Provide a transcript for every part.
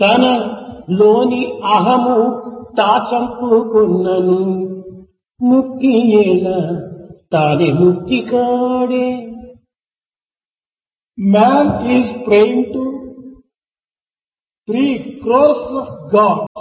తన లోని అహము తాచంపుకున్నను ముక్తి ఎలా తానే ముక్తి కాడే Man is praying to three crores of gods,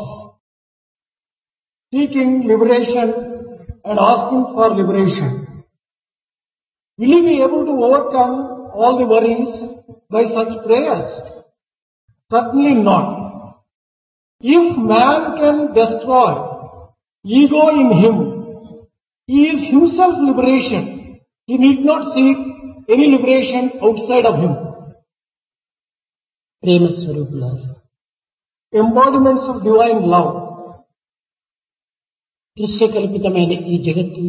seeking liberation and asking for liberation. Will he be able to overcome all the worries by such prayers? Certainly not. If man can destroy ego in him, he is himself liberation. He need not seek any liberation outside of him. Prema స్వరూపులారు Embodiments of divine love. దృశ్యకల్పితమైన ఈ జగత్తు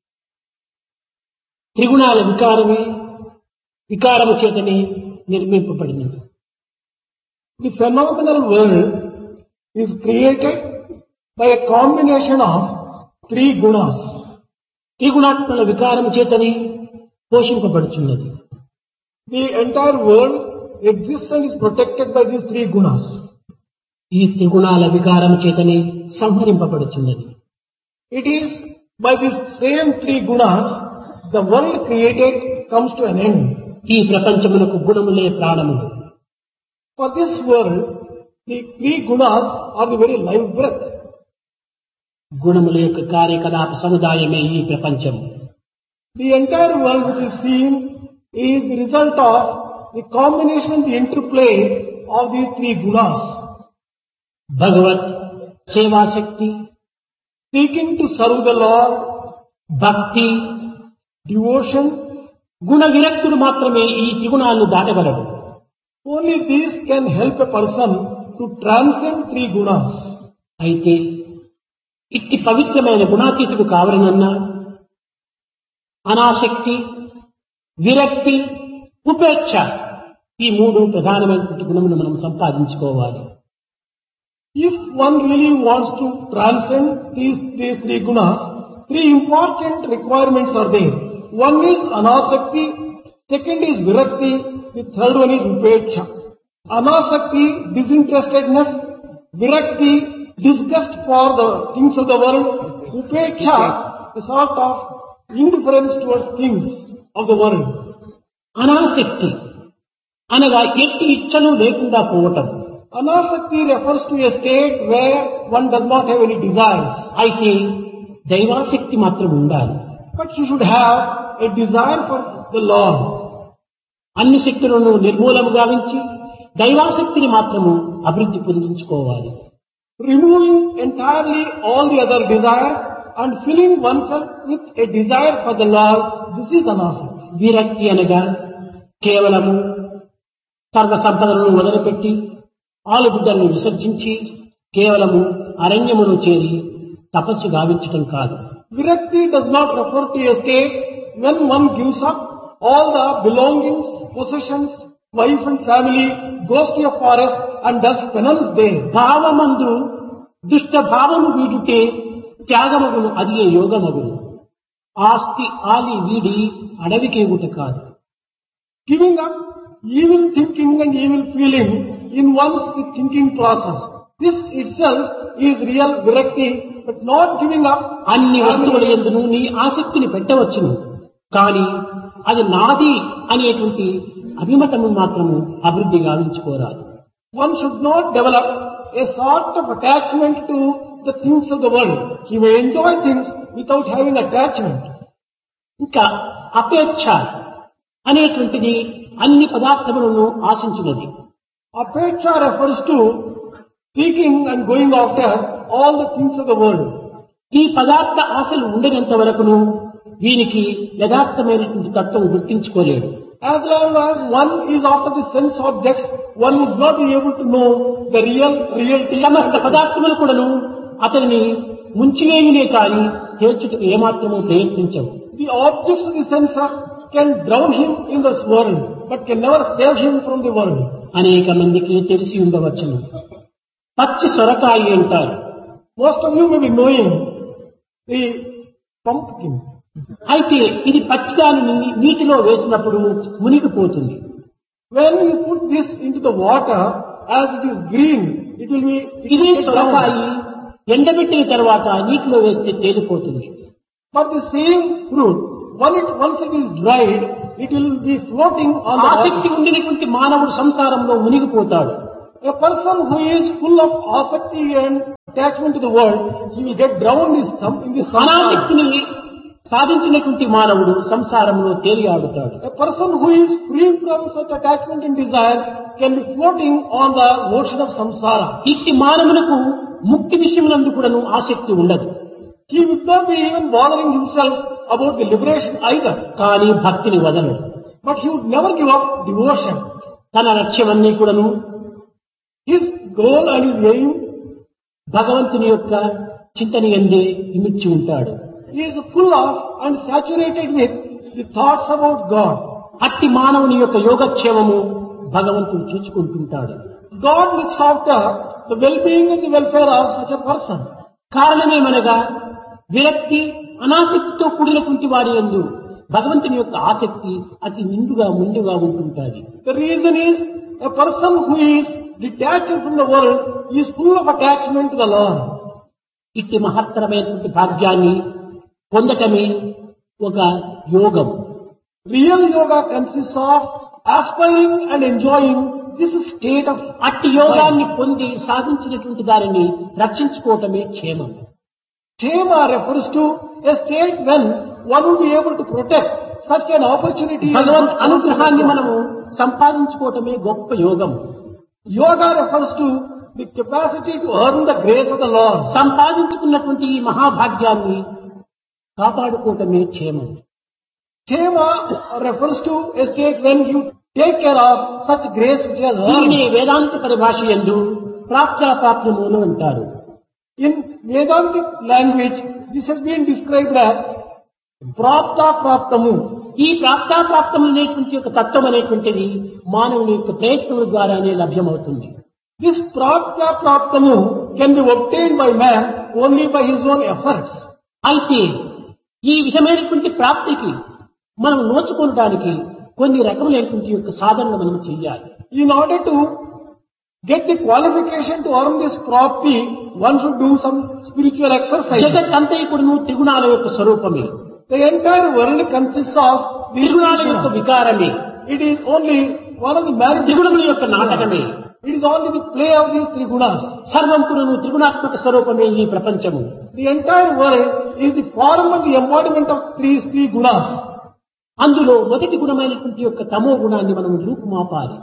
త్రిగుణాల వికారమే వికారము చేతనే నిర్మింపబడినది The phenomenal world is created by a combination of three gunas. త్రిగుణాత్మల వికారము చేతనే పోషింపబడుచున్నది The entire world exists and is protected by these three gunas. ఈ త్రిగుణాల వికారము చేతనే సంహరింపబడుచున్నది It is by these same three gunas the world created comes to an end. ఈ ప్రపంచమునకు గుణములే ప్రాణములు For this world, the three gunas are the very life breath. గుణముల యొక్క కార్యకలాప సముదాయమే ఈ ప్రపంచం The entire world which is seen is the result of the combination, the interplay of these three gunas. Bhagwat సేవాశక్తి Seeking to serve the Lord, భక్తి devotion, గుణ విరక్తుడు మాత్రమే ఈ త్రిగుణాలను దాటగలడు only these can help a person to transcend three gunas. అయితే ఇట్టి పవిత్రమైన గుణాతీతుడు కావాలనన్నా అనాసక్తి విరక్తి ఉపేక్ష ఈ మూడు ప్రధానమైనటువంటి గుణములు మనం సంపాదించుకోవాలి If one really wants to transcend these, these three gunas, three important requirements are there. One is anasakti, second is virakti, the third one is upeksha. Anasakti, disinterestedness, virakti, disgust for the things of the world, upeksha, a sort of indifference towards things of the world. అనాసక్తి అనగా ఎట్టి ఇచ్చలు లేకుండా పోవటం Anasakti refers to a state where one does not have any desires. అయితే దైవాసక్తి మాత్రం ఉండాలి But you should have a desire for the Lord. అన్ని శక్తులను నిర్మూలము గావించి దైవాసక్తిని మాత్రము అభివృద్ధి పొందించుకోవాలి Removing entirely all the other desires and filling oneself with a desire for the Lord, this is anasakti. విరక్తి అనగా కేవలము సర్వ సంపదలను వదిలిపెట్టి ఆలుబిడ్డలను విసర్జించి కేవలము అరణ్యమును చేరి తపస్సు గావించటం కాదు Virakti does not refer to a state when one gives up all the belongings, possessions, wife and family, goes to a forest and does penance there. భావమందు దుష్ట భావము వీడుటే త్యాగమగును అది ఏ యోగమగును ఆస్తి ఆలి వీడి అడవికి ఎగుట కాదు Giving up evil thinking and evil feeling in one's thinking process. This itself is real virakti, but not giving up అన్ని వస్తువుల ఎందును నీ ఆసక్తిని పెట్టవచ్చును కానీ అది నాది అనేటువంటి అభిమతము మాత్రము అభివృద్ధి గావించుకోరాదు One should not develop a sort of attachment to the things of the world. He may enjoy things without having attachment. ఇంకా అపేక్ష అనేటువంటిది అన్ని పదార్థములను ఆశించినది Apeksha refers to seeking and going after all the things of the world. ఈ పదార్థ ఆశలు ఉండనంత వరకును వీనికి యథార్థమైనటువంటి తత్వం గుర్తించుకోలేడు As long as one is after the sense objects, one would not be able to know the real reality. సమస్త పదార్థములు కూడాను అతనిని ముంచివేయునే కాని తేల్చుటకు ఏమాత్రము ప్రయత్నించవు The objects of the senses can drown him in this world, but can never save him from the world. అనేక మందికి తెలిసి ఉండవచ్చును పచ్చి సొరకాయి అంటారు Most of you may be knowing the pumpkin. అయితే ఇది పచ్చిదానిని నీటిలో వేసినప్పుడు మునిగిపోతుంది When you put this into the water, as it is green, it will be, it ఇదే will get drowned. సొరకాయి ఎండబెట్టిన తర్వాత నీటిలో వేస్తే తేలిపోతుంది But the same fruit, when it, once it is dried, it will be floating on the ఆసక్తి water. ఉండినటువంటి మానవుడు సంసారంలో మునిగిపోతాడు A person who is full of asakti and attachment to the world, he will get drowned in some, in the samsara. అనాసక్తిని సాధించినటువంటి మానవుడు సంసారంలో తేలియాడుతాడు A person who is free from such attachment and desires can be floating on the ocean of samsara. ఇట్టి మానవులకు ముక్తి విషయమునందు కూడాను ఆసక్తి ఉండదు He would not be even bothering himself about the liberation either. కానీ భక్తిని వదలడు But he would never give up devotion. తన లక్ష్యమన్నీ కూడాను His goal and his aim, భగవంతుని యొక్క చింతని ఎందే ఇమిడ్చి ఉంటాడు he is full of and saturated with the thoughts about God. అట్టి మానవుని యొక్క యోగక్షేమము భగవంతుడు చూసుకుంటుంటాడు God looks after the well-being and the welfare of such a person. కారణమేమనగా విరక్తి అనాసక్తితో కూడినటువంటి వారి ఎందు భగవంతుని యొక్క ఆసక్తి అతి నిండుగా ముందుగా ఉంటుంటాది The reason is a person who is detached from the world is full of attachment to the Lord. ఇట్టి మహత్తరమైనటువంటి భాగ్యాన్ని పొందటమే ఒక యోగం Real yoga consists of aspiring and enjoying this state of అట్టి యోగాన్ని పొంది సాధించినటువంటి దానిని రక్షించుకోవటమే క్షేమం Kshema refers to a state when one will be able to protect such an opportunity. and Bhagavanth chance అనుగ్రహాన్ని of మనము సంపాదించుకోవటమే గొప్ప యోగం Yoga refers to the capacity to earn the grace of the Lord. సంపాదించుకున్నటువంటి ఈ మహాభాగ్యాన్ని కాపాడుకోవటమే క్షేమం Kshema refers to a state when you take care of such grace which you have దీనిని earned. వేదాంత పరిభాష ఎందు ప్రాప్త్యాప్రాప్యములు అంటారు In Vedantic language, this has been described as prapta praptamu. ఈ ప్రాప్తాప్రాప్తం అనేటువంటి యొక్క తత్వం అనేటువంటిది మానవుని యొక్క ప్రయత్నముల ద్వారానే లభ్యమవుతుంది This prapta praptamu can be obtained by man only by his own efforts. అయితే ఈ విధమైనటువంటి ప్రాప్తికి మనం నోచుకోవడానికి కొన్ని రకములైనటువంటి యొక్క సాధనలు మనం చెయ్యాలి In order to get the qualification to earn this prapti, one should do some spiritual exercises. జగత్ అంతైకుడును త్రిగుణాల యొక్క స్వరూపమే The entire world consists of these త్రిగుణాల యొక్క gunas. వికారమే It is only one of the త్రిగుణముల యొక్క manifestations. నాటకమే It is only the play of these three gunas. సర్వం కూడాను త్రిగుణాత్మక స్వరూపమే ఈ ప్రపంచము The entire world is the form and the embodiment of three three gunas. అందులో మొదటి గుణమైనటువంటి యొక్క తమో గుణాన్ని మనం రూపుమాపాలి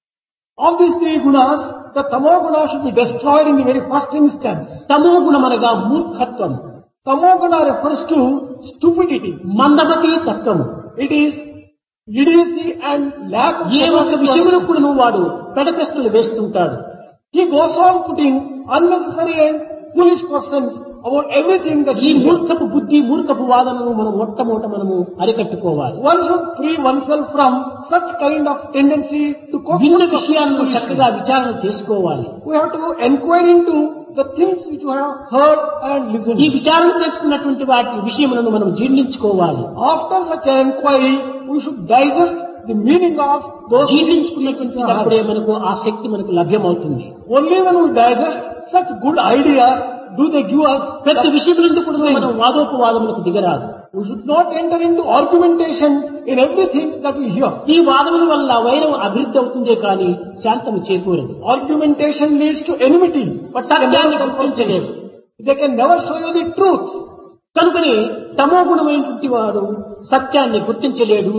Of these three gunas, the tamo guna should be destroyed in the very first instance. తమో గుణం అనగా మూర్ఖత్వం Tamo guna refers to stupidity. మందమతి తత్వము It is idiocy and lack of ఏ ఒక్క capacity. విషయంలో కూడా వాడు పెడ ప్రశ్నలు వేస్తుంటాడు He goes on putting unnecessary and foolish questions about everything that ఈ he hears. మూర్ఖపు బుద్ధి మూర్ఖపు వాదనను మనం మొట్టమొదట మనము అరికట్టుకోవాలి One should free oneself from such kind of tendency to cope విన్న with విషయాలను foolishly. చక్కగా విచారణ చేసుకోవాలి We have to inquire into the things which we have heard and listened. ఈ విచారణ చేసుకున్నటువంటి వాటి విషయములను మనం జీర్ణించుకోవాలి After such an inquiry, we should digest the meaning of those things. జీర్ణించుకున్నటువంటి అప్పుడే మనకు ఆ శక్తి మనకు లభ్యమవుతుంది Only when we digest such good ideas do they give us ప్రతి the విషయములందు కూడా మనం వాదోపవాదములకు దిగరాదు We should not enter into argumentation in everything that we hear. ఈ వాదముల వల్ల వైరం అభివృద్ధి అవుతుందే కానీ శాంతము చేకూరదు Argumentation leads to enmity, but సత్యాన్ని can never confront గుర్తించలేదు this. They can never show you the truth. కనుకనే తమో గుణమైనటువంటి వాడు సత్యాన్ని గుర్తించలేడు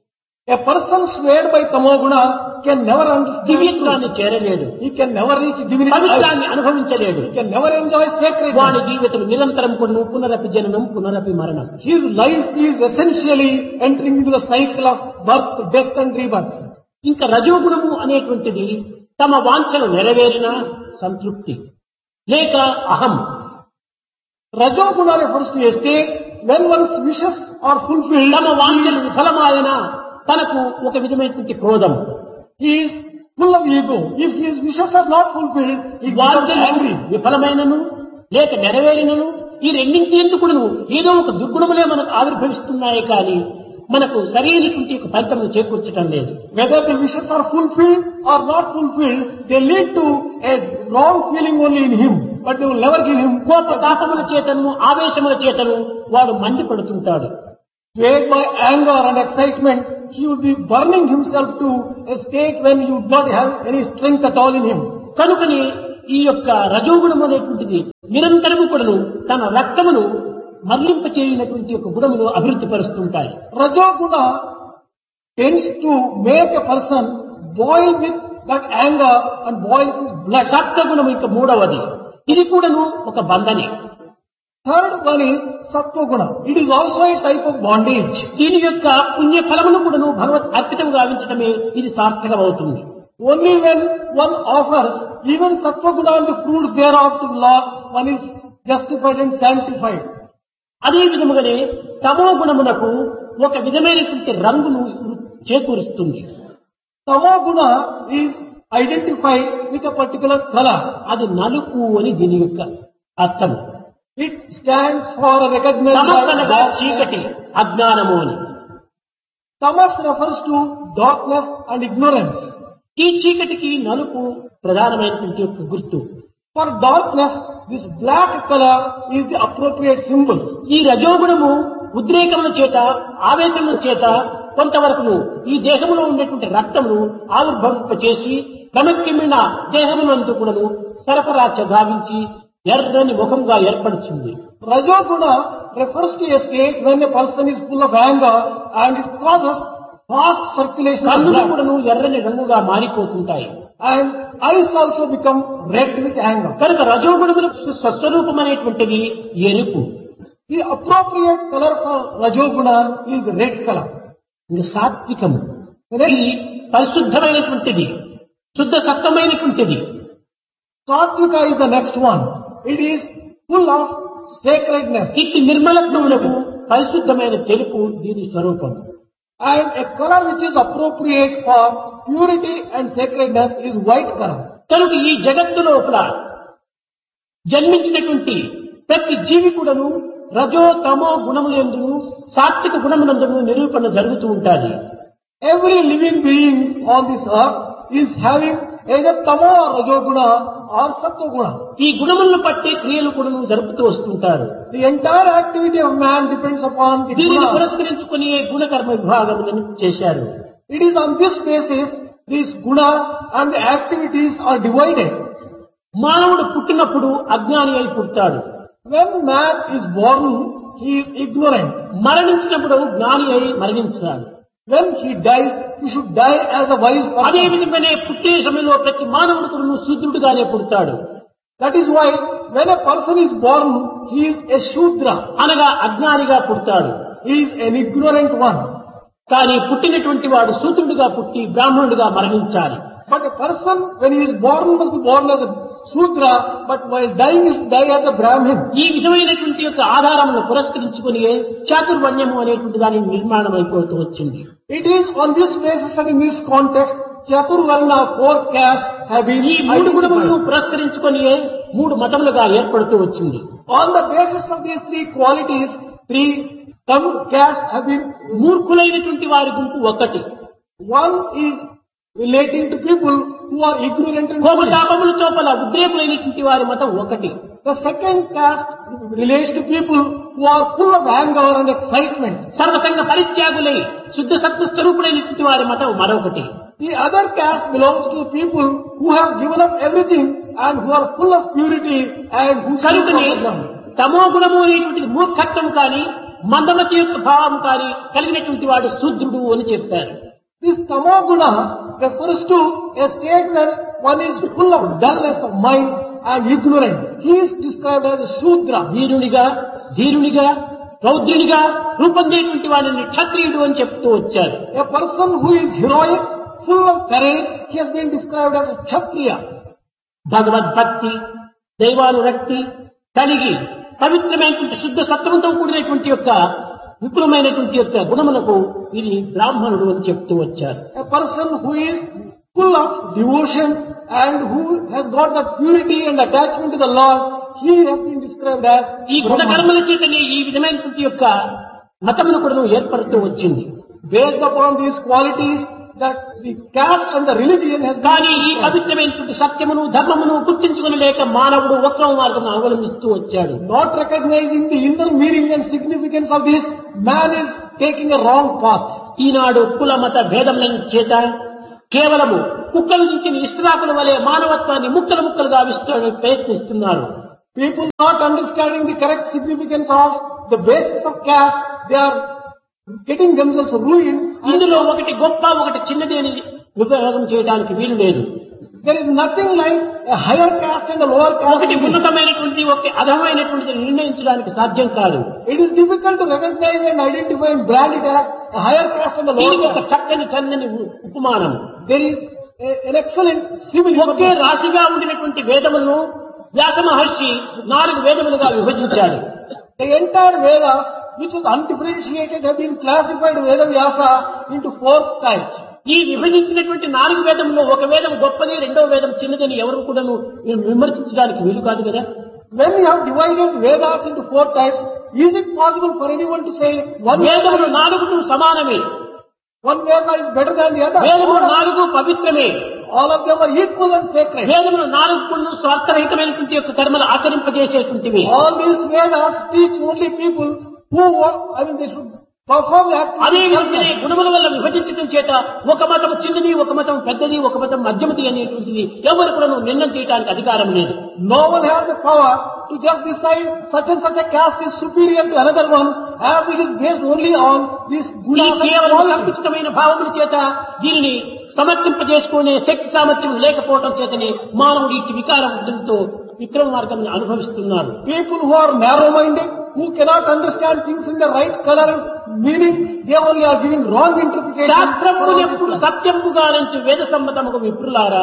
A person swayed by tamoguna can never understand దివ్యత్వాన్ని truth. చేరలేడు He can never reach divinity. పవిత్రాన్ని అనుభవించలేడు He can never enjoy sacred. వాని జీవితం నిరంతరం కొను పునరపి జననం పునరపి మరణం His life is essentially entering into the cycle of birth, death and rebirth. ఇంకా రజోగుణము అనేటువంటిది తమ వాంఛలు నెరవేరిన సంతృప్తి లేక అహం Rajoguna refers to a state when one's wishes are fulfilled. తమ వాంఛలు విఫలమాయన తనకు ఒక విధమైనటువంటి క్రోధం He is full of ego. If his wishes are not fulfilled, he becomes వాంఛలు angry. విఫలమైనను లేక నెరవేరినను ఈ రెండింటి ఎందుకు ఏదో ఒక దుర్గుణములే మనకు ఆవిర్భవిస్తున్నాయి కానీ మనకు సరైనటువంటి ఒక ఫలితం చేకూర్చడం లేదు Whether the wishes are fulfilled or not fulfilled, they lead to a wrong feeling only in him, but they will never give him కోప తాపముల చేతను ఆవేశముల చేతను వాడు మండిపడుతుంటాడు Swayed by anger and excitement, he would be burning himself to a state when he would not have any strength at all in him. కనుకని ఈ యొక్క రజోగుణం అనేటువంటిది నిరంతరము కూడాను తన రక్తమును మరలింప చేయనటువంటి ఒక గుణమును అభివృద్ధి పరుస్తుంటాయి Rajoguna tends to make a person boil with that anger and boils his blood. సత్వగుణం ఇక మూడవది ఇది కూడాను ఒక బంధనే Third one is Sattva Guna. It is also a type of bondage. దీని యొక్క పుణ్య ఫలమును కూడాను భగవత్ అర్పితం గావించడమే ఇది సార్థకమవుతుంది Only when one offers even Sattva Guna and the fruits thereof to the Lord, one is justified and sanctified. అదే విధముగానే తమో గుణమునకు ఒక విధమైనటువంటి రంగును చేకూరుస్తుంది Tamo Guna is identified with a particular color. అది నలుపు అని దీని యొక్క అర్థం It stands for a recognized తమస్సు అనగా darkness. చీకటి అజ్ఞానము అని Tamas refers to darkness and ignorance. ఈ చీకటికి నలుపు ప్రధానమైనటువంటి యొక్క గుర్తు For darkness, this black color is the appropriate symbol. ఈ రజోగుణము ఉద్రేకముల చేత ఆవేశముల చేత కొంతవరకును ఈ దేహములో ఉండేటువంటి రక్తమును ఆవిర్భవింప చేసి క్రమక్రమేణ దేహమునందు కూడాను సరఫరాచ గావించి ఎర్రని ముఖంగా ఏర్పడుతుంది Rajoguna refers to a state when a person is full of anger and it causes fast circulation of కన్నులు blood కూడాను ఎర్రని రంగుగా మారిపోతుంటాయి and eyes also become red with anger. కనుక రజోగుణములకు స్వస్వరూపం అనేటువంటిది ఎరుపు The appropriate color for Rajoguna is red color. ఇది సాత్వికము The next, ఇది పరిశుద్ధమైనటువంటిది శుద్ధ సత్వమైనటువంటిది Satvika is the next one. It is full of sacredness ఇట్టి నిర్మలత్వములకు పరిశుద్ధమైన తెలుపు దీని స్వరూపం and a color which is appropriate for purity and sacredness is white color. కనుక ఈ జగత్తు లోపల జన్మించినటువంటి ప్రతి జీవి కూడాను రజో తమో గుణములందును సాత్విక గుణములందును నిరూపణ జరుగుతూ ఉంటుంది Every living being on this earth is having either Tamo or Rajoguna or Sattva Guna. ఈ గుణములను పట్టి క్రియలు కూడాను జరుపుతూ వస్తుంటారు The entire activity of man depends upon the దీనిని gunas. పురస్కరించుకుని గుణకర్మ విభాగములను చేశారు It is on this basis these gunas and the activities are divided. మానవుడు పుట్టినప్పుడు అజ్ఞాని అయి పుడతాడు When man is born, he is ignorant. మరణించినప్పుడు జ్ఞాని అయి మరణించాలి When he dies, he should die as a wise అదే person. విధంగానే పుట్టే సమయంలో ప్రతి మానవుడు కూడా శూద్రుడుగానే పుడతాడు That is why when a person is born, he is a Shudra. అనగా అజ్ఞానిగా పుడతాడు He is an ignorant one. కానీ పుట్టినటువంటి వాడు సూత్రుడుగా పుట్టి బ్రాహ్మణుడిగా మరణించాలి But a person, when he is born, must be born as a Shudra, but while dying, he should die as a Brahmin. ఈ విధమైనటువంటి యొక్క ఆధారమును పురస్కరించుకుని చాతుర్వర్ణ్యము అనేటువంటి దాని నిర్మాణం అయిపోతూ వచ్చింది It is on this basis and in this context, Chaturvarna, four castes have been ఈ మూడు గుణములను identified. పురస్కరించుకొని మూడు మతములుగా ఏర్పడుతూ వచ్చింది On the basis of these three qualities, three come castes have been, మూర్ఖులైనటువంటి వారి గుంపు ఒకటి one is relating to people who are ignorant and foolish. కోపతాపముల చోపల ఉద్రేకులైనటువంటి వారి మతం ఒకటి The second caste relates to people who are full of anger and excitement. సర్వసంగ పరిత్యాగులై శుద్ధ సత్వ స్వరూపుడైనటువంటి వారి మతం మరొకటి The other caste belongs to people who have given up everything and who are full of purity and who seek కనుకనే from them. తమో గుణము అనేటువంటిది మూర్ఖత్వం కానీ మందమతి యొక్క భావం కానీ కలిగినటువంటి వాడు శూద్రుడు అని చెప్పారు This tamoguna refers to a state where one is full of dullness of mind and ignorant. He is described as a Shudra. ధీరునిగా ధీరునిగా రౌద్రునిగా రూపొందేటువంటి వాడిని క్షత్రియుడు అని చెప్తూ వచ్చారు A person who is heroic, full of courage, he has been described as a Kshatriya. భగవద్భక్తి దైవానురక్తి కలిగి పవిత్రమైనటువంటి శుద్ధ సత్వంతో కూడినటువంటి యొక్క విపులమైనటువంటి యొక్క గుణములకు ఇది బ్రాహ్మణుడు అని చెప్తూ వచ్చారు A person who is full of devotion and who has got that purity and attachment to the Lord, he has been described as ఈ Brahman. గుణకర్మల చేతనే ఈ విధమైనటువంటి యొక్క మతమును కూడా ఏర్పడుతూ వచ్చింది Based upon these qualities, that the caste and the religion has కానీ ఈ been పవిత్రమైనటువంటి సత్యమును ధర్మమును గుర్తించుకుని లేక మానవుడు వక్రమ మార్గం అవలంబిస్తూ వచ్చాడు not recognizing the inner meaning and significance of this, man is taking a wrong path. ఈనాడు కుల మత భేదముల చేత కేవలము కుక్కల నుంచి ఇష్టరాకుల వలె మానవత్వాన్ని ముక్కలు ముక్కలుగా విస్తూ ప్రయత్నిస్తున్నారు People not understanding the correct significance of the basis of caste, they are getting themselves ruined. And ఇందులో ఒకటి గొప్ప ఒకటి చిన్నది అని విభాగం చేయడానికి వీలు లేదు there is nothing like a higher caste and a lower caste. ఒకటి in this. ఉన్నతమైనటువంటి ఒక అధమైనటువంటి నిర్ణయించడానికి సాధ్యం కాదు It is difficult to recognize and identify and brand it as a higher caste and a దీనికి lower ఒక caste. చక్కని చందని ఉ- ఉపమానం There is a, an excellent simile. for okay this. రాశిగా ఉండినటువంటి వేదములను వ్యాస మహర్షి నాలుగు వేదములుగా విభజించాడు The entire Vedas, which is undifferentiated, have been classified Veda Vyasa into four types. ఈ విభజించినటువంటి నాలుగు వేదములో ఒక వేదం గొప్పది రెండవ వేదం చిన్నదని ఎవరు కూడా విమర్శించడానికి వీలు కాదు కదా When you have divided Vedas into four types, is it possible for anyone to say one వేదములు Veda, నాలుగు సమానమే one Veda is better than the other? వేదములు All of, నాలుగు పవిత్రమే all of them are equal and sacred. వేదములు నాలుగు కూడా స్వార్థరహితమైనటువంటి యొక్క కర్మలు ఆచరింపజేసేటువంటివి All these Vedas teach only people who work, I mean they should perform the అదే activities. విధంగానే గుణముల వల్ల విభజించడం చేత ఒక మతం చిన్నది ఒక మతం పెద్దది ఒక మతం మధ్యమది అనేటువంటిది ఎవరు కూడా నిర్ణయం చేయడానికి అధికారం లేదు No one has the power to just decide such and such a caste is superior to another one as it is based only on these ఈ gunas and కేవలం qualities. సంకుచితమైన భావముల చేత దీనిని సమర్థింపజేసుకునే శక్తి సామర్థ్యం లేకపోవడం చేతనే మానవుడు ఇటు వికారం వృద్ధితో విక్రమ మార్గం అనుభవిస్తున్నారు People who are narrow-minded, who cannot understand things in the right color and meaning, they only are giving wrong interpretation. శాస్త్రములు ఎప్పుడు సత్యముగా నుంచి వేద సమ్మతముకు విప్రులారా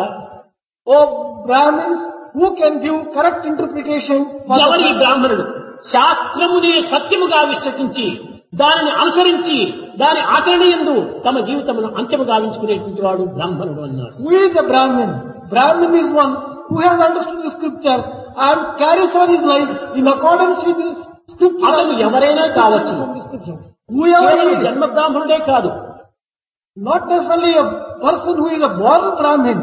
Oh, Brahmins, who can give correct interpretation for ఎవరి the ఈ బ్రాహ్మణుడు శాస్త్రమునే సత్యముగా విశ్వసించి దానిని అనుసరించి దాని ఆచరణ ఎందు తమ జీవితమును అంత్యము గావించుకునేటువంటి వాడు బ్రాహ్మణుడు అన్నారు Who is a Brahmin? Brahmin is one who has understood the scriptures and carries on his life in accordance with the scripture. అతను and the ఎవరైనా scriptures కావచ్చు. and the scripture. Whoever కేవలం he is, జన్మ బ్రాహ్మణుడే కాదు not necessarily a person who is a born Brahmin.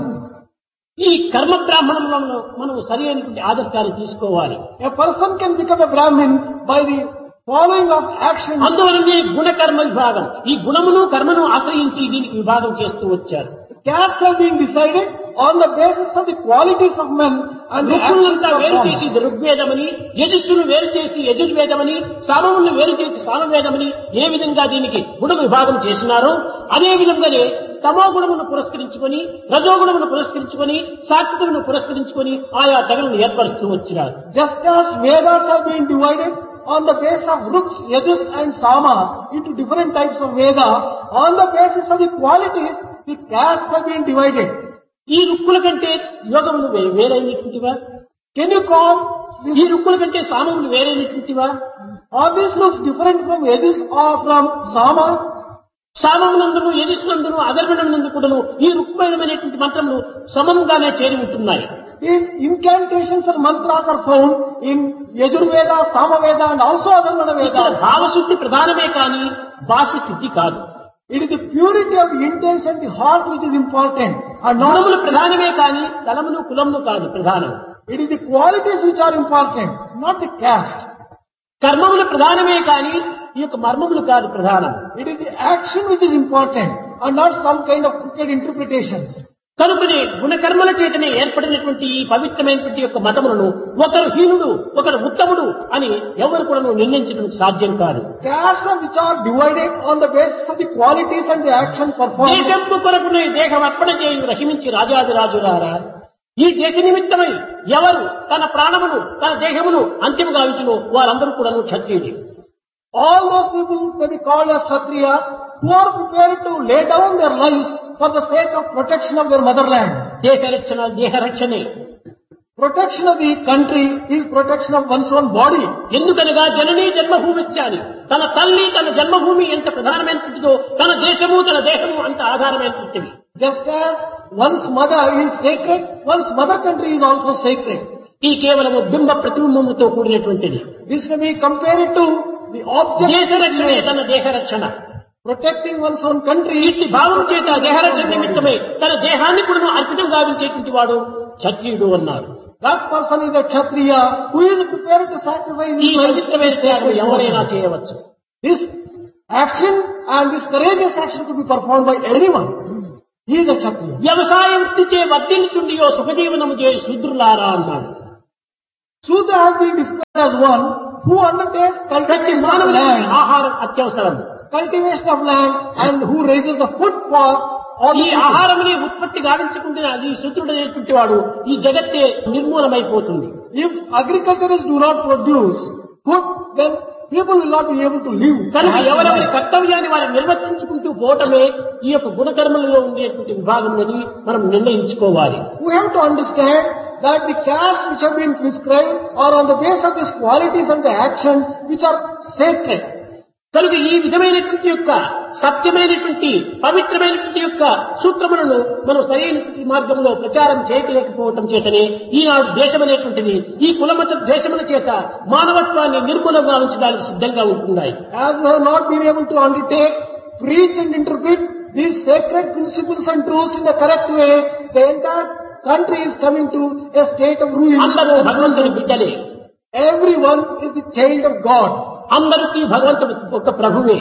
ఈ కర్మ బ్రాహ్మణంలో మనం సరి అయినటువంటి ఆదర్శాలు తీసుకోవాలి A person can become a Brahmin by the following of actions. అందువలనే గుణకర్మ విభాగం ఈ గుణమును కర్మను ఆశ్రయించి దీనికి విభాగం చేస్తూ వచ్చారు Castes have been decided on the basis of the qualities of men and the ఋక్కులంతా actions వేరు of చేసి men. ఇది ఋగ్వేదమని యజస్సును వేరు చేసి యజుర్వేదమని సామములను వేరు చేసి సామవేదమని ఏ విధంగా దీనికి గుణ విభాగం చేసినారో అదే విధంగానే తమో గుణమును పురస్కరించుకొని రజోగుణమును పురస్కరించుకొని సాత్వికమును పురస్కరించుకొని ఆయా తెగలను ఏర్పరుస్తూ వచ్చినారు Just as Vedas have been divided on the basis of Ruks, Yajus and Sama into different types of Veda, on the basis of the qualities, the castes have been divided. ఈ రుక్కుల కంటే యోగములు వే- వేరైనటువంటివా Can you call ఈ these, రుక్కుల కంటే సామములు వేరైనటువంటివా are these looks different from Yajus or from Sama? సామమునందును యజస్సునందును అధర్మణమునందు కూడాను ఈ రుక్మైనమైనటువంటి మంత్రములు సమంగానే చేరి ఉంటున్నాయి These incantations and mantras are found in Yajurveda, Samaveda and also Adharvana ఇక్కడ Veda. భావశుద్ధి ప్రధానమే కానీ భాష సిద్ధి కాదు It is the purity of the intention, the heart which is important and గుణములు not, ప్రధానమే కానీ స్థలములు కులములు కాదు ప్రధానం it is the qualities which are important, not the caste. కర్మములు ప్రధానమే కానీ ఈ యొక్క మర్మములు కాదు ప్రధానం It is the action which is important and not some kind of crooked interpretations. కనుకనే గుణకర్మల చేతనే ఏర్పడినటువంటి ఈ పవిత్రమైనటువంటి యొక్క మతములను ఒకరు హీనుడు ఒకరు ఉత్తముడు అని ఎవరు కూడా నిర్ణయించడం సాధ్యం కాదు Castes are which are divided on the basis of the qualities and the action performed. దేశంపు కొరకునే దేహం అర్పణ చేయు రహిమించి రాజాదిరాజులారా ఈ దేశ నిమిత్తమై ఎవరు తన ప్రాణమును తన దేహమును అంతిమ గావించును వారందరూ కూడా క్షత్రియులు All those people may be called as Kshatriyas who are prepared to lay down their lives for the sake of protection of their motherland. దేశ రక్షణ దేహ రక్షణే Protection of the country is protection of one's own body. ఎందుకనగా జననీ జన్మభూమిశ్చాని తన తల్లి తన జన్మభూమి ఎంత ప్రధానమైనటువంటిదో తన దేశము తన దేహము అంత ఆధారమైనటువంటివి Just as one's mother is sacred, one's mother country is also sacred. ఈ కేవలము బింబ ప్రతిబింబముతో కూడినటువంటిది This may be compared to the object. దేశ రక్షణే తన దేహ రక్షణ protecting one's own country. ఇట్టి భావం చేత దేహరక్షణ నిమిత్తమై తన దేహాన్ని కూడా అర్పితం గావించేటువంటి వాడు క్షత్రియుడు అన్నారు That person is a Kshatriya who is prepared to sacrifice ఈ his life. పవిత్రమైన త్యాగం ఎవరైనా చేయవచ్చు This action and this courageous action could be performed by anyone. He is a Kshatriya. వ్యవసాయం వృత్తిచే వర్ధిల్లుచుండియో సుఖజీవనము చే శూద్రులారా అన్నాడు Sudra has been described as one who undertakes ప్రతి cultivation of మానవునికి land, ఆహారం అత్యవసరం cultivation of land and who raises the food for all ఈ the people. ఆహారముని ఉత్పత్తి గావించకుండా ఈ శూద్రుడు అనేటువంటి వాడు ఈ జగత్తే నిర్మూలమైపోతుంది If agriculturists do not produce food, then people will not be able to live. కనుక ఎవరెవరి కర్తవ్యాన్ని వారు నిర్వర్తించుకుంటూ పోవటమే ఈ యొక్క గుణకర్మలలో ఉండేటువంటి విభాగంలోని మనం నిర్ణయించుకోవాలి We have to understand that the castes which have been prescribed are on the basis of these qualities and the action which are sacred. కనుక ఈ విధమైనటువంటి యొక్క సత్యమైనటువంటి పవిత్రమైనటువంటి యొక్క సూత్రములను మనం సరైనటువంటి మార్గంలో ప్రచారం చేయలేకపోవటం చేతనే ఈనాడు దేశం అనేటువంటిది ఈ కులమత ద్వేషముల చేత మానవత్వాన్ని నిర్మూలంగా ఉంచడానికి సిద్ధంగా ఉంటున్నాయి As we have not been able to undertake, preach and interpret these sacred principles and truths in the correct way, the entire country is coming to a state of ruin. అందరూ భగవంతుని బిడ్డలే Everyone is the child of God. అందరికీ భగవంతుడు ఒక ప్రభువే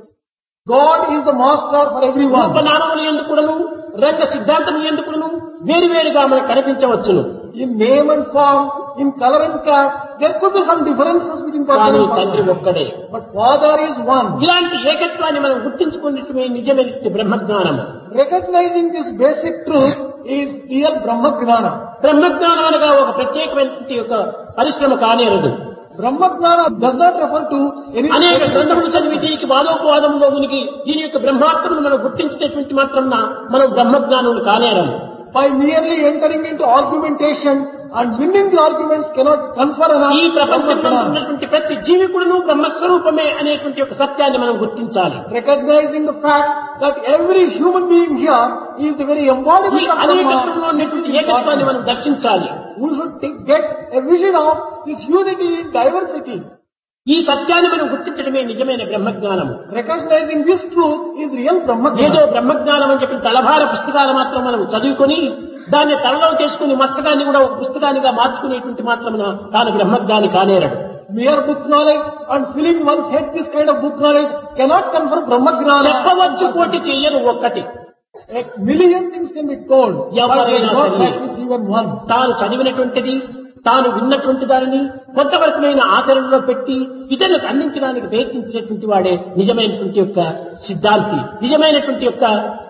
God is the master for everyone. రూపనామములు ఎందుకును రంగ సిద్ధాంతములు ఎందుకును వేరువేరుగా మనకు కనిపించవచ్చును In name and form, in color and caste, there could be some differences between person కానీ and తండ్రి person. ఒక్కడే But Father is one. ఇలాంటి ఏకత్వాన్ని మనం గుర్తించుకున్నట్టుమే నిజమైనటువంటి బ్రహ్మజ్ఞానము Recognizing this basic truth is real Brahma Gnana. బ్రహ్మజ్ఞానం అనగా ఒక ప్రత్యేకమైనటువంటి ఒక పరిశ్రమ కానేరదు Brahma Gnana does not refer to any అనేక specific గ్రంథములు చదివి దీనికి వాదోపవాదంలో మునిగి దీని యొక్క బ్రహ్మార్థమును మనం గుర్తించినటువంటి మాత్రం మనం బ్రహ్మజ్ఞానులు కానేరము by merely entering into argumentation and winning the arguments cannot confer an ఈ answer to Brahma ప్రపంచంలో Gnana. ఉన్నటువంటి ప్రతి జీవికుడును బ్రహ్మస్వరూపమే అనేటువంటి ఒక సత్యాన్ని మనం గుర్తించాలి Recognizing the fact that every human being here is the very ఈ embodiment of అనేకత్వంలో Brahma. This is ఉన్నటువంటి ఏకత్వాన్ని important. మనం దర్శించాలి We should take, get a vision of this unity in diversity. ఈ సత్యాన్ని మనం గుర్తించడమే నిజమైన బ్రహ్మజ్ఞానము Recognizing this truth is real Brahma ఏదో Gnana. బ్రహ్మజ్ఞానం అని చెప్పి తలభార పుస్తకాలు మాత్రం మనం చదువుకొని దాన్ని తలలో చేసుకుని మస్తకాన్ని కూడా ఒక పుస్తకానిగా మార్చుకునేటువంటి మాత్రమున తాను బ్రహ్మజ్ఞాని కానేరడు Mere book knowledge and filling one's head this kind of book knowledge cannot confer Brahma చెప్పవచ్చు Gnana. కోటి చెయ్యను ఒక్కటి A million things can be told, but they ఎవరైనా do not సరే. practice even one. తాను చదివినటువంటిది తాను విన్నటువంటి దానిని కొంతవరకునైన ఆచరణలో పెట్టి ఇతరులకు అందించడానికి ప్రయత్నించినటువంటి వాడే నిజమైనటువంటి యొక్క సిద్ధాంతి నిజమైనటువంటి యొక్క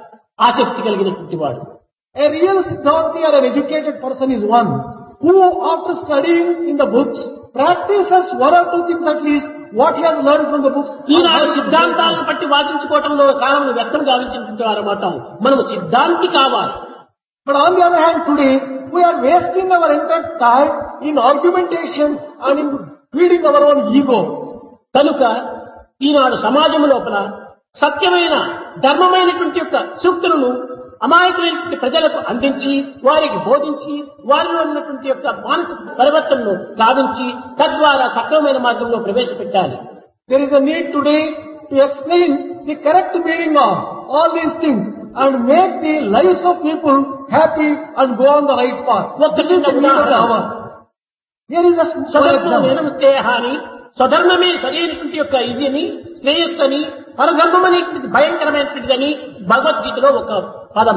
ఆసక్తి కలిగినటువంటి వాడు A real Siddhanti or an educated person is one who, after studying in the books, practices one or two things at least what he has learned from the books. ఈనాడు సిద్ధాంతాలను బట్టి వాదించుకోవటంలో కాలం వ్యక్తం గావించినటువంటి వారు మాత్రం మనము సిద్ధాంతి కావాలి But on the other hand, today we are wasting our entire time in argumentation and in feeding our own ego. కనుక ఈనాడు సమాజం లోపల సత్యమైన ధర్మమైనటువంటి యొక్క సూక్తులను అమాయకులైనటువంటి ప్రజలకు అందించి వారికి బోధించి వారిలో ఉన్నటువంటి యొక్క మానసిక పరివర్తనను గావించి తద్వారా సక్రమమైన మార్గంలో ప్రవేశపెట్టాలి There is a need today to explain the correct meaning of all these things and make the lives of people happy and go on the right path. ఒక్క This is చిన్న the need of the ఉదాహరణ. hour. Here is a small స్వధర్మం example. ఏనం స్నేహాన్ని స్వధర్మమే సరైనటువంటి యొక్క ఇది అని శ్రేయస్సు అని పరధర్మం అనేటువంటిది భయంకరమైనటువంటిదని భగవద్గీతలో ఒక పదం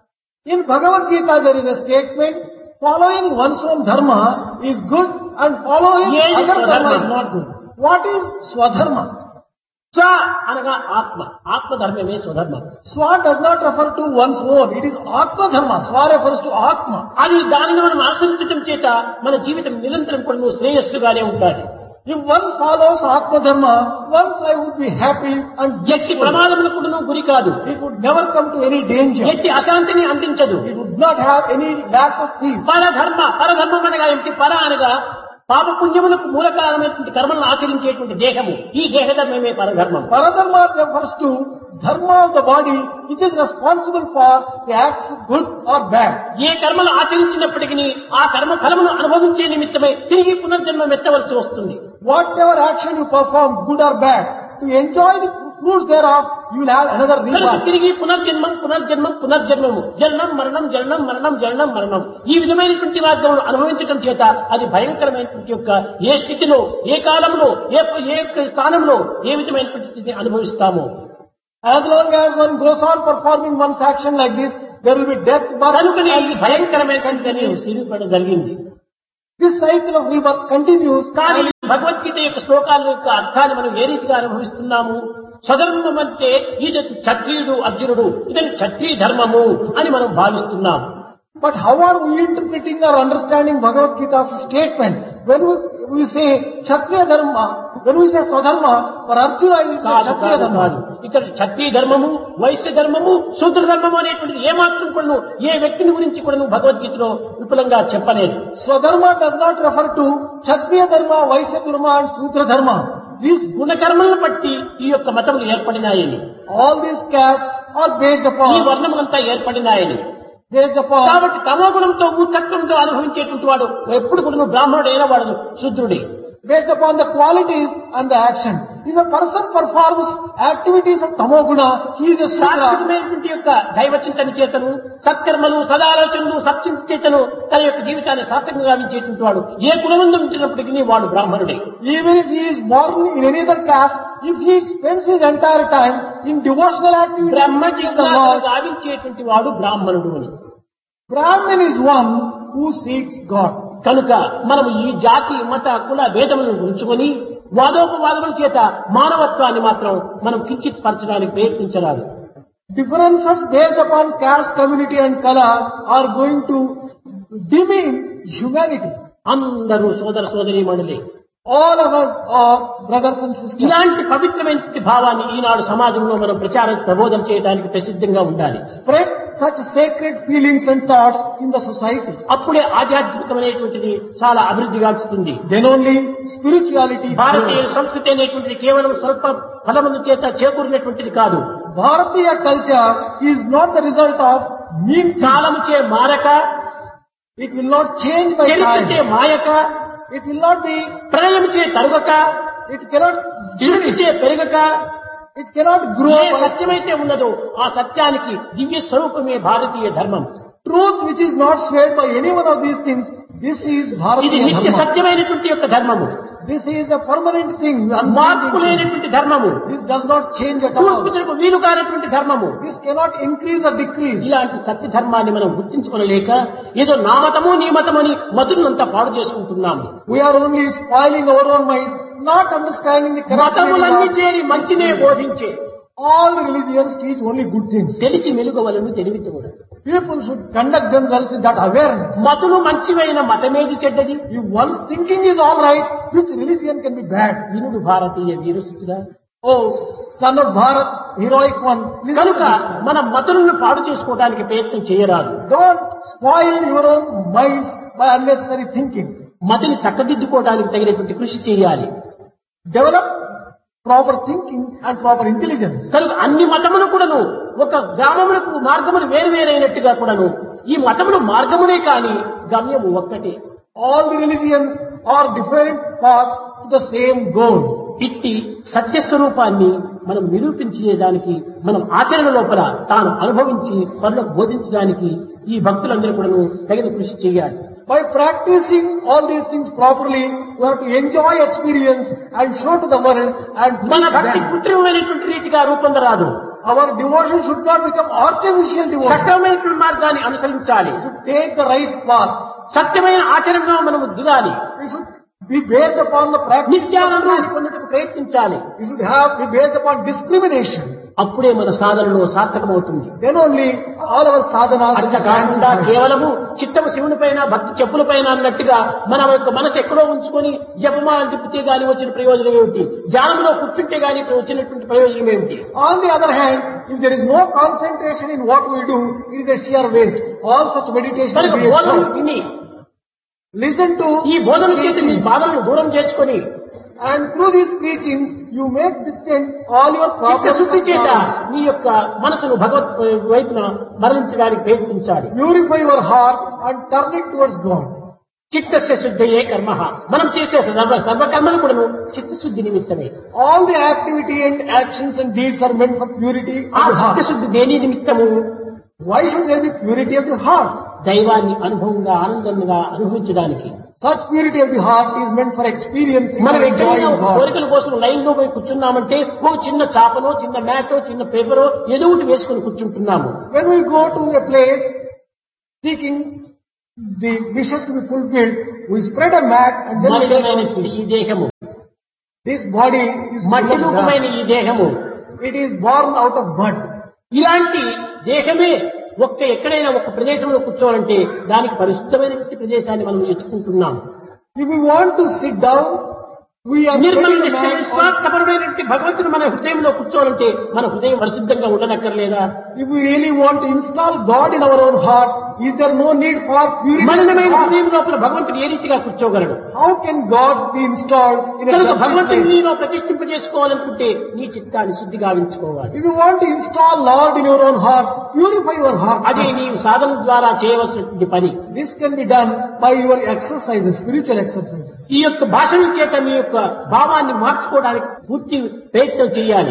In Bhagavad Gita there is a statement, following one's own dharma is good and following Yes, other dharma Swadharma. is not good. What is Swadharma? స్వ అనగా ఆత్మ ఆత్మధర్మమే స్వధర్మం Swa does not refer to one's own, it is Atma Dharma. Swa refers to Atma. అది దానిని మనం అనుసరించడం చేత మన జీవితం నిరంతరం కూడా శ్రేయస్సుగానే ఉంటాది If one follows Atma Dharma, one's life would be happy and ఎట్టి blissful. ప్రమాదములకు కూడా గురి కాదు It would never come to any danger. ఎట్టి అశాంతిని అందించదు It would not have any lack of peace. పరధర్మ పరధర్మం అనగా ఏమిటి పర అనగా పాపపుణ్యములకు మూల కారణమైనటువంటి కర్మలను ఆచరించేటువంటి దేహము ఈ దేహధర్మమే పరధర్మం Paradharma refers to dharma of the body which is responsible for the acts good or bad. ఏ కర్మలు ఆచరించినప్పటికీ ఆ కర్మ ఫలమును అనుభవించే నిమిత్తమై తిరిగి పునర్జన్మ ఎత్తవలసి వస్తుంది Whatever action you perform, good or bad, to enjoy the fruits thereof, you will have another కనుక rebirth. తిరిగి పునర్జన్మం పునర్జన్మం పునర్జన్మము జననం మరణం జననం మరణం జననం మరణం ఈ విధమైనటువంటి మార్గం అనుభవించడం చేత అది భయంకరమైనటువంటి యొక్క ఏ స్థితిలో ఏ కాలంలో ఏ ఏ స్థానంలో ఏ విధమైనటువంటి స్థితిని అనుభవిస్తామో As long as one goes on performing one's action like this, there will be death, birth, కనుకనే and ఈ this భయంకరమైనటువంటి సిరిపడ జరిగింది This cycle of rebirth continues. కానీ భగవద్గీత యొక్క శ్లోకాల యొక్క అర్థాన్ని మనం ఏ రీతిగా అనుభవిస్తున్నాము స్వధర్మం అంటే ఇది క్షత్రియుడు అర్జునుడు ఇతని క్షత్రియ ధర్మము అని మనం భావిస్తున్నాం But how are we interpreting or understanding Bhagavad Gita's statement? When we, we say Kshatriya Dharma, when we say Swadharma, for Arjuna it is కాదు Kshatriya కాదు Dharma. కాదు ఇక్కడ క్షత్రియ ధర్మము వైశ్య ధర్మము శూద్ర ధర్మము అనేటువంటిది ఏమాత్రం కూడాను ఏ వ్యక్తిని గురించి కూడాను భగవద్గీతలో విపులంగా చెప్పలేదు Swadharma does not refer to Kshatriya Dharma, Vaishya Dharma and Sudra Dharma. These, గుణకర్మలను బట్టి ఈ యొక్క మతములు ఏర్పడినాయని all these castes are based ఈ upon, వర్ణములంతా ఏర్పడినాయని based upon, కాబట్టి తమో గుణంతో మూర్ఖత్వంతో అనుభవించేటువంటి వాడు ఎప్పుడు కూడా బ్రాహ్మణుడైన వాడు శూద్రుడే based upon the qualities and the action. If a person performs activities of Tamoguna, he is a Sudra. సాత్వికమైనటువంటి యొక్క దైవ చింతన చేతను సత్కర్మలు సదాలోచనలు సత్చింత చేతను తన యొక్క జీవితాన్ని సార్థకంగా గావించేటువంటి వాడు ఏ కులమందు ఉంటున్నప్పటికీ వాడు బ్రాహ్మణుడే Even if he is born in any other caste, if he spends his entire time in devotional activities Brahma of the జిజ్ఞాసను Lord, గావించేటువంటి వాడు బ్రాహ్మణుడు అని Brahmin is one who seeks God. కనుక మనము ఈ జాతి మత కుల భేదములను ఉంచుకొని వాదోపవాదముల చేత మానవత్వాన్ని మాత్రం మనం కించిత్ పరచడానికి ప్రయత్నించరాదు Differences based upon caste, community and color are going to demean humanity. అందరూ సోదర సోదరి మండలి All of us are brothers and sisters. ఇలాంటి పవిత్రమైన భావాన్ని ఈనాడు సమాజంలో మనం ప్రచారం ప్రబోధన చేయడానికి ప్రసిద్ధంగా ఉండాలి Spread such sacred feelings and thoughts in the society. అప్పుడే ఆధ్యాత్మికమైనటువంటిది చాలా అభివృద్ధి గాంచుతుంది Then only spirituality భారతీయ grows. సంస్కృతి అనేటువంటిది కేవలం స్వల్ప ఫలముల చేత చేకూరినటువంటిది కాదు Bharatiya culture is not the result of mean things. కాలముచే మారక It will not change by చరిత్రచే time. మాయక It will not be, ప్రళయముచే తరుగక it cannot diminish. సృష్టిచే పెరగక It cannot grow. A by- సత్యమైతే ఉన్నదో ఆ సత్యానికి దివ్య స్వరూపమే భారతీయ ధర్మం Truth which is not swayed by any one of these things, this is ఇది Bharatiya నిత్య Dharma. సత్యమైనటువంటి యొక్క ధర్మము This is a permanent thing. మార్పు unchanging thing. లేనటువంటి ధర్మము This does not change at all. తూర్పులకు వీలు కానటువంటి ధర్మము This cannot increase or decrease. ఇలాంటి సత్య ధర్మాన్ని మనం గుర్తించుకోలేక ఏదో నా మతము నీ మతము అని మతులంతా పాడు చేసుకుంటున్నాము We are only spoiling our own minds, not understanding the correct మతములన్నీ meaning చేరి మంచినే బోధించే of- All religions teach only good things. తెలిసి మెలుగవలను తెలివితే కూడా People should conduct themselves with that awareness. మతులు మంచివైన మతమేది చెడ్డది If one's thinking is all right, which religion can be bad? వినుడు భారతీయ వీరసుతుడా Oh, son of Bharat, heroic one, listen కనుక to this. మన మతులను పాడు చేసుకోవడానికి ప్రయత్నం చేయరాదు Don't spoil your own minds by unnecessary thinking. మతిని చక్కదిద్దుకోవడానికి తగినటువంటి కృషి చేయాలి Develop proper thinking and proper intelligence. కనుక అన్ని మతములు కూడాను ఒక గ్రామములకు మార్గములు వేరు వేరైనట్టుగా కూడాను ఈ మతములు మార్గమునే కాని గమ్యము ఒక్కటే All the religions are different paths to the same goal. ఇట్టి సత్యస్వరూపాన్ని మనం నిరూపించేదానికి మనం ఆచరణ లోపల తాను అనుభవించి పనులకు బోధించడానికి ఈ భక్తులందరూ కూడాను తగిన కృషి చేయాలి By practicing all these things properly, we have to enjoy experience and show to the world and మన teach భక్తి them. కృత్రిమమైనటువంటి రీతిగా రూపొందరాదు Our devotion should not become artificial devotion. సక్రమైనటువంటి మార్గాన్ని అనుసరించాలి We should take the right path. సత్యమైన ఆచరణలో మనము దిగాలి We should be based upon the practice of నిత్యానందాన్ని truth. పొందుటకు ప్రయత్నించాలి We should have be based upon discrimination. అప్పుడే మన సాధనలో సార్థకమవుతుంది Then only all our sadhanas will అంత be కాకుండా sanctified. కేవలము చిత్తము శివుని పైన భక్తి చెప్పుల పైన అన్నట్టుగా మన యొక్క మనసు ఎక్కడో ఉంచుకొని జపమాలు తిప్పితే గాని వచ్చిన ప్రయోజనం ఏమిటి ధ్యానంలో కూర్చుంటే గాని వచ్చినటువంటి ప్రయోజనం ఏమిటి On the other hand, if there is no concentration in what we do, it is a sheer waste. All such meditation కనుక will be a బోధన show. విని Listen to ఈ బోధన చేతి మీ teachings. బాధలను దూరం చేసుకొని And through these preachings, you make distant all your చిత్త problems శుద్ధి and చేత sorrows. నీ యొక్క మనసును భగవత్ వైపున మరలించడానికి ప్రయత్నించాలి Purify your heart and turn it towards God. చిత్తస్య శుద్ధయే కర్మ మనం చేసే సర్వ సర్వకర్మలు కూడాను చిత్తశుద్ధి నిమిత్తమే All the activity and actions and deeds are meant for purity ఆ of the heart. చిత్తశుద్ధి దేని నిమిత్తము Why should there be purity of the heart? దైవాన్ని అనుభవంగా ఆనందంగా అనుభవించడానికి Such purity of the heart is meant for experiencing మనం and ఎక్కడైనా enjoying ఒక God. కోరికల కోసం లైన్ లో పోయి కూర్చున్నామంటే ఒక చిన్న చాపనో చిన్న మ్యాటో చిన్న పేపరో ఏదో ఒకటి వేసుకుని కూర్చుంటున్నాము When we go to a place seeking the wishes to be fulfilled, we spread a mat and then we take మలినమైన our seat. ఈ దేహము This body is మట్టి full of రూపమైన dust. ఈ దేహము It is born out of mud. ఇలాంటి దేహమే ఒక్క ఎక్కడైనా ఒక ప్రదేశంలో కూర్చోవాలంటే దానికి పరిశుద్ధమైనటువంటి ప్రదేశాన్ని మనం ఎత్తుకుంటున్నాం If we want to sit down, we are Nirmala spreading a నిశ్చయ mat on- నిస్వార్థపరమైనటువంటి భగవంతుడు మన హృదయంలో కూర్చోవాలంటే మన హృదయం పరిశుద్ధంగా ఉండనక్కర్లేదా If we really want to install God in our own heart, is there no need for purity? of మలినమైన heart? హృదయం లోపల భగవంతుడు ఏ రీతిగా కూర్చోగలడు How can God be installed in a కనుక dirty భగవంతుని place? నీలో ప్రతిష్ఠింపజేసుకోవాలనుకుంటే నీ చిత్తాన్ని శుద్ధి గావించుకోవాలి If you want to install Lord in your own heart, purify your heart. అది నీవు సాధన ద్వారా చేయవలసినటువంటి పని This can be done by your exercises, spiritual exercises. ఈ యొక్క భాషల చేత మీ యొక్క భావాన్ని మార్చుకోవడానికి పూర్తి ప్రయత్నం చేయాలి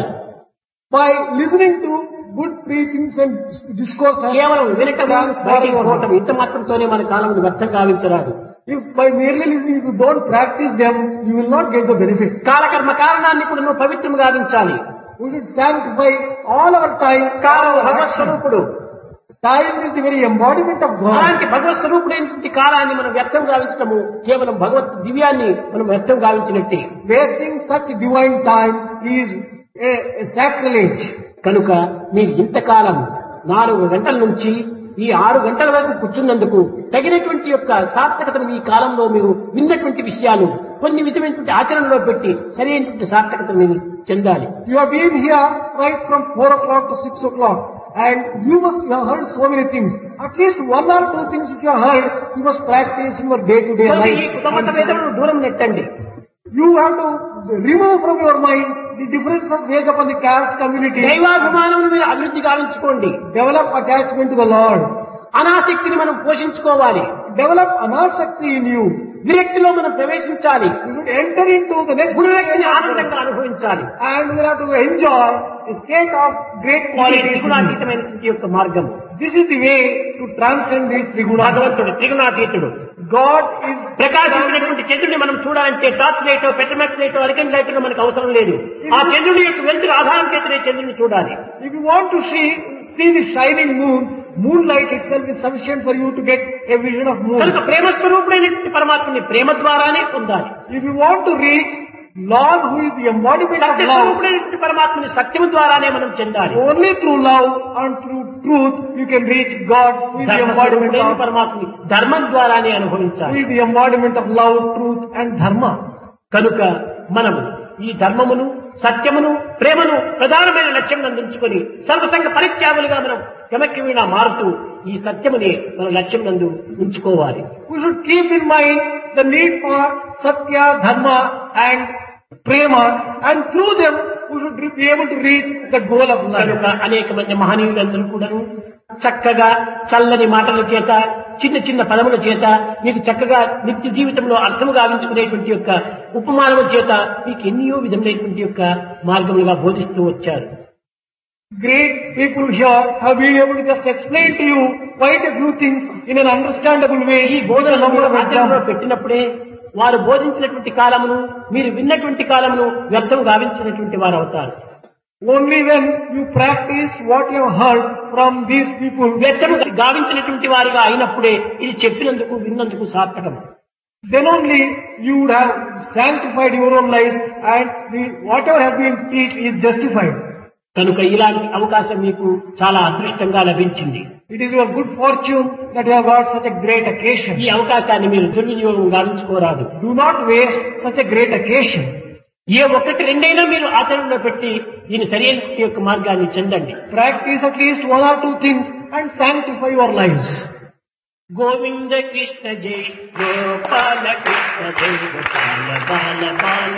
By listening to good preachings and discourses, కేవలం వినటం transform బయటికి your పోవటం heart. ఇంత మాత్రంతోనే మన కాలం వ్యర్థం గావించరాదు If by merely listening, if you don't practice them, you will not get the benefit. కాలకర్మ కారణాన్ని కూడా నువ్వు పవిత్రం గావించాలి We should sanctify all our time, column all our Bhagwat action. స్వరూపుడు Time is the very embodiment of God. అలాంటి భగవత్ స్వరూపుడైనటువంటి కాలాన్ని మనం వ్యర్థం గావించటము కేవలం భగవత్ దివ్యాన్ని మనం వ్యర్థం గావించినట్టే Wasting such divine time is a, a sacrilege. కనుక మీరు ఇంతకాలం నాలుగు గంటల నుంచి ఈ ఆరు గంటల వరకు కూర్చున్నందుకు తగినటువంటి యొక్క సార్థకతను ఈ కాలంలో మీరు విన్నటువంటి విషయాలు కొన్ని విధమైనటువంటి ఆచరణలో పెట్టి సరైనటువంటి సార్థకతను మీరు చెందాలి You have been here right from 4 o'clock to 6 o'clock and you must you have heard so many things. At least one or two things which you have heard, you must practice in your day to day కనుక life. ఈ కుటుంబ And భేదములను దూరం నెట్టండి You have to remove from your mind the differences based upon the caste community. దైవాభిమానమును మీరు అభివృద్ధి గావించుకోండి Develop attachment to the Lord. అనాసక్తిని మనం పోషించుకోవాలి Develop anasakti in you. విరక్తిలో మనం ప్రవేశించాలి You should enter into the next గురువ్యక్తిని stage ఆనందంగా అనుభవించాలి and we have to enjoy a state of great ఇది qualities. in you. త్రిగుణాతీతమైనటువంటి యొక్క మార్గము This is the way to transcend these three gunas. భగవంతుడు త్రిగుణాతీతుడు God is ప్రకాశించినటువంటి చంద్రుడిని మనం చూడాలంటే torch light Petromax light hurricane light మనకు అవసరం లేదు ఆ చంద్రుడి యొక్క వెలుతురు ఆధారం చేతనే చంద్రుడిని చూడాలి If you want to see, see the shining moon, moonlight itself is sufficient for you to get a vision of moon. కనుక ప్రేమ స్వరూపుడైనటువంటి పరమాత్మని ప్రేమ ద్వారానే పొందాలి If you want to reach Lord who is the embodiment of Satya love, స్వరూపుడైనటువంటి పరమాత్మని సత్యము ద్వారానే మనం చెందాలి only through love and through truth you can reach God who is the ధర్మ embodiment స్వరూపుడైన of, పరమాత్మని ధర్మం ద్వారానే who అనుభవించాలి is the embodiment of love, truth and dharma. కనుక మనము ఈ ధర్మమును సత్యమును ప్రేమను ప్రధానమైన లక్ష్యం అందించుకొని సర్వసంగ పరిత్యాగులుగా మనం క్రమక్రమేణా మారుతూ ఈ సత్యముని మన లక్ష్యం నందు ఉంచుకోవాలి We should keep in mind the need for Satya, Dharma and Prema and through them we should be able to reach the goal of life. కనుక అనేక మంది మహనీయులందరూ కూడాను చక్కగా చల్లని మాటల చేత చిన్న చిన్న పదముల చేత మీకు చక్కగా నిత్య జీవితంలో అర్థము గావించుకునేటువంటి యొక్క ఉపమానముల చేత మీకు ఎన్నో విధములైనటువంటి యొక్క మార్గములుగా బోధిస్తూ వచ్చారు Great people here have been able to just explain to you quite a few things in an understandable way. ఈ with a బోధన number of ఆచరణలో examples. పెట్టినప్పుడే వారు బోధించినటువంటి కాలమును మీరు విన్నటువంటి కాలమును వ్యర్థం గావించినటువంటి వారు అవుతారు Only when you practice what you have heard from these people, వ్యర్థము గావించినటువంటి వారిగా అయినప్పుడే ఇది చెప్పినందుకు విన్నందుకు సార్థకం then only you would have sanctified your own lives and the, whatever has been taught is justified. కనుక ఇలాంటి అవకాశం మీకు చాలా అదృష్టంగా లభించింది It is your good fortune that you have got such a great occasion. ఈ అవకాశాన్ని మీరు దుర్వినియోగం గావించుకోరాదు Do not waste such a great occasion. ఏ ఒక్కటి రెండైనా మీరు ఆచరణలో పెట్టి దీని సరైన యొక్క మార్గాన్ని చెందండి Practice at least one or two things and sanctify your lives. Govinda Krishna జై గోపాల కృష్ణ జై గోపాల బాల బాల